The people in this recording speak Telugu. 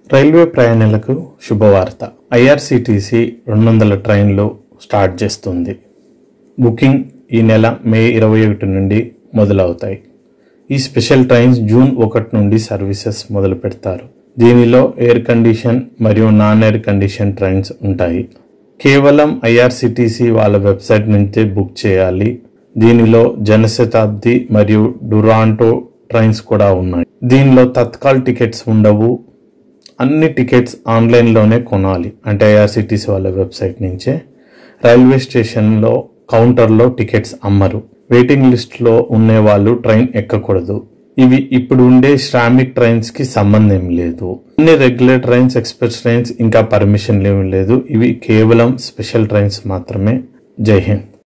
రైల్వే ప్రయాణికులకు శుభవార్త ఐఆర్సిటిసి రెండు వందల ట్రైన్లు స్టార్ట్ చేస్తుంది బుకింగ్ ఈ నెల మే ఇరవై ఒకటి నుండి మొదలవుతాయి ఈ స్పెషల్ ట్రైన్స్ జూన్ ఒకటి నుండి సర్వీసెస్ మొదలు పెడతారు దీనిలో ఎయిర్ కండిషన్ మరియు నాన్ ఎయిర్ కండిషన్ ట్రైన్స్ ఉంటాయి కేవలం ఐఆర్సిటిసి వాళ్ళ వెబ్సైట్ నుంచే బుక్ చేయాలి దీనిలో జనశతాబ్ది మరియు డురాంటో ట్రైన్స్ కూడా ఉన్నాయి దీనిలో తత్కాల్ టికెట్స్ ఉండవు అన్ని టికెట్స్ ఆన్లైన్లోనే కొనాలి అంటే ఐఆర్సిటీసీ వాళ్ళ వెబ్సైట్ నుంచే రైల్వే స్టేషన్లో కౌంటర్లో టికెట్స్ అమ్మరు వెయిటింగ్ లిస్ట్లో ఉండే వాళ్ళు ట్రైన్ ఎక్కకూడదు ఇవి ఇప్పుడు ఉండే శ్రామిక్ ట్రైన్స్ కి సంబంధం లేదు అన్ని రెగ్యులర్ ట్రైన్స్ ఎక్స్ప్రెస్ ట్రైన్స్ ఇంకా పర్మిషన్ ఏమీ లేదు ఇవి కేవలం స్పెషల్ ట్రైన్స్ మాత్రమే జై హింద్